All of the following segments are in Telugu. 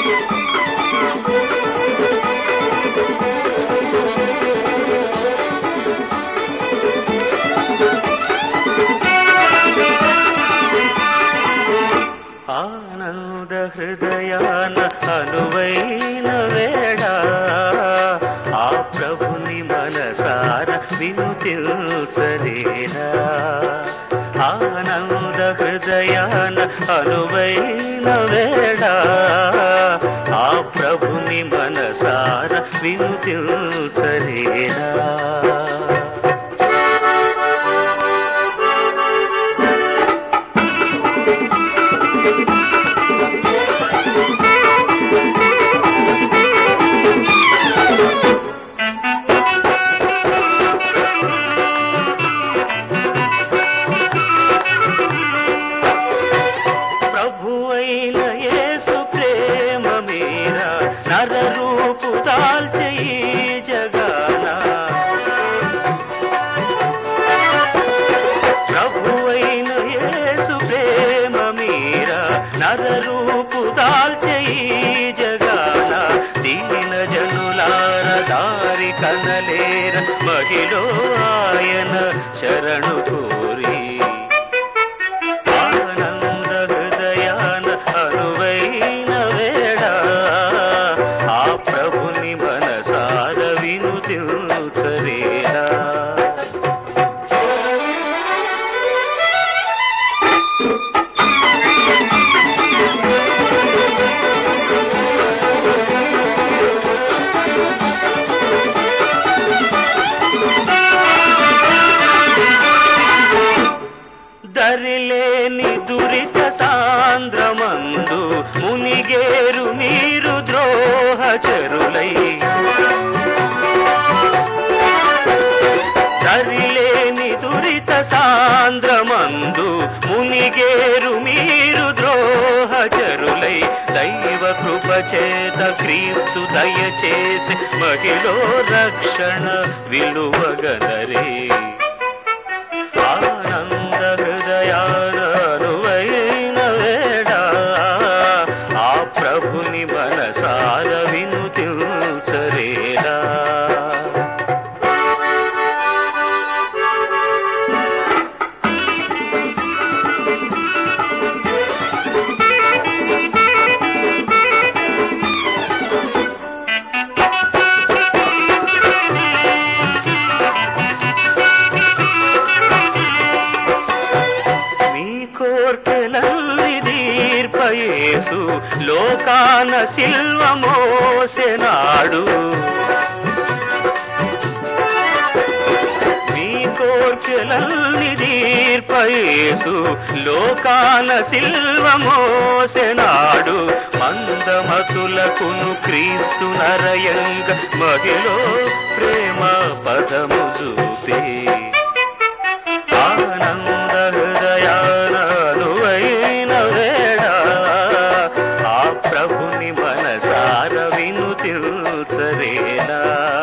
ఆనంద హృదయాన అనువైన వేళ ఆ ప్రభుని మనసార వినుతిల్చలేనా ఆనంద హృదయాన అనువైన వేళ ఆ ప్రభుని మనసార వినుతిల్చలేనా ప్రభు అయిన యేసు ప్రేమ మీరా నరరూపు దాల్చే ఈ జగాన ప్రభు అయిన యేసు ప్రేమ మీరా నరరూపు దాల్చే ఈ జగాన దీన జనులార దారి కనలేర మహిళ ఆయన శరణు కోరి ఆనంద హృదయాన అనువైన వేళ ఆ ప్రభుని మనసార వినుదిల్చరేనా దరిలేని దురిత సాంద్రమందు మునిగేరు మీరు ద్రోహచరులై దరిలేని దురిత సాంద్రమందు మునిగేరు మీరు ద్రోహచరులై దైవ కృప చేత క్రీస్తు దయచేసి మహిళ రక్షణ విలువగనరే ఆనంద హృదయాన అనువైన వేళ ఆ ప్రభుని మనసార వినుతిల్చరేనా మీ కోర్కెలల్లి దీర్పయేసు లోకాన సిల్వ మోసెనాడు మీ కోర్కెలల్లి దీర్పయేసు లోకాన సిల్వ మోసెనాడు మందమతులకును క్రీస్తు నరయంగ మహిళ ప్రేమ పదము చూపే ఆనంద హృదయాన అనువైన వేళ ఆ ప్రభుని మనసార వినుతిల్చరేనా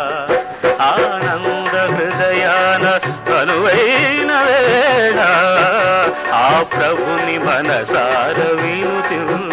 ఆనంద హృదయాన అనువైన వేళ ఆ ప్రభుని మనసార వినుతిల్